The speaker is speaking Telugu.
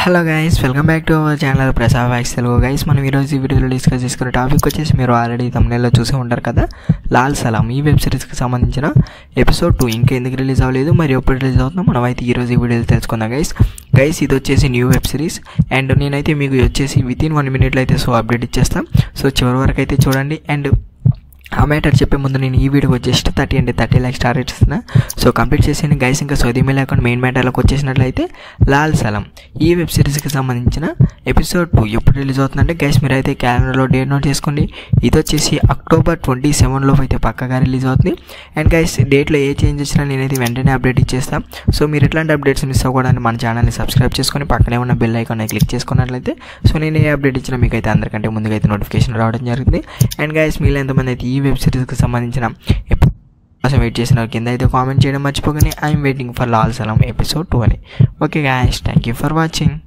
hello guys welcome back to our channel Prasad వ్యాక్స్ తెలుగు గైస్ మనం ఈరోజు ఈ వీడియోలో డిస్కస్ చేసుకునే టాపిక్ వచ్చేసి మీరు ఆల్రెడీ తమిళలో చూసే ఉంటారు కదా లాల్ సలాం ఈ వెబ్ సిరీస్కి సంబంధించిన ఎపిసోడ్ టూ ఇంకా ఎందుకు రిలీజ్ అవ్వలేదు మరి ఎప్పుడు రిలీజ్ అవుతుందో మనం అయితే ఈరోజు ఈ వీడియోలో తెలుసుకుందాం గైస్ గైస్ ఇది వచ్చేసి న్యూ వెబ్ సిరీస్ అండ్ నేనైతే మీకు వచ్చేసి విత్ ఇన్ వన్ మినిట్లో అయితే సో అప్డేట్ ఇచ్చేస్తాం సో చివరి వరకు అయితే చూడండి అండ్ ఆ మ్యాటర్ చెప్పే ముందు నేను ఈ వీడియోకి వచ్చేసి థర్టీ అంటే థర్టీ ల్యాక్ స్టార్ ఇస్తున్నా సో కంప్లీట్ చేసేయండి గైస్ ఇంకా సౌదీ లేకుండా మెయిన్ మ్యాటర్లోకి వచ్చేసినట్లయితే లాల్ సలం ఈ వెబ్ సిరీస్కి సంబంధించిన ఎపిసోడ్ టూ ఎప్పుడు రిలీజ్ అవుతుందంటే గైస్ మీరైతే క్యాలెండర్లో డేట్ నోట్ చేసుకోండి ఇది వచ్చేసి అక్టోబర్ ట్వంటీ సెవెన్లో అయితే పక్కగా రిలీజ్ అవుతుంది అండ్ గైస్ డేట్లో ఏ చేంజ్ వచ్చినా నేనైతే వెంటనే అప్డేట్ ఇచ్చేస్తాను సో మీరు ఇట్లాంటి అప్డేట్స్ మిస్ అవ్వడానికి మన ఛానల్ని సబ్స్క్రైబ్ చేసుకొని పక్కనే ఉన్న బెల్ ఐకాన్ క్లిక్ చేసుకున్నట్లయితే సో నేను ఏ అప్డేట్ ఇచ్చినా మీకు అయితే అందరికంటే ముందుగా అయితే నోటిఫికేషన్ రావడం జరుగుతుంది అండ్ గైస్ మీరు ఎంతమంది అయితే ఈ వెబ్ సిరీస్కి సంబంధించిన ఎప్- కోసం వెయిట్ చేసిన కింద అయితే కామెంట్ చేయడం మర్చిపోకండి I'm waiting for Lal Salaam episode two అని okay guys thank you for watching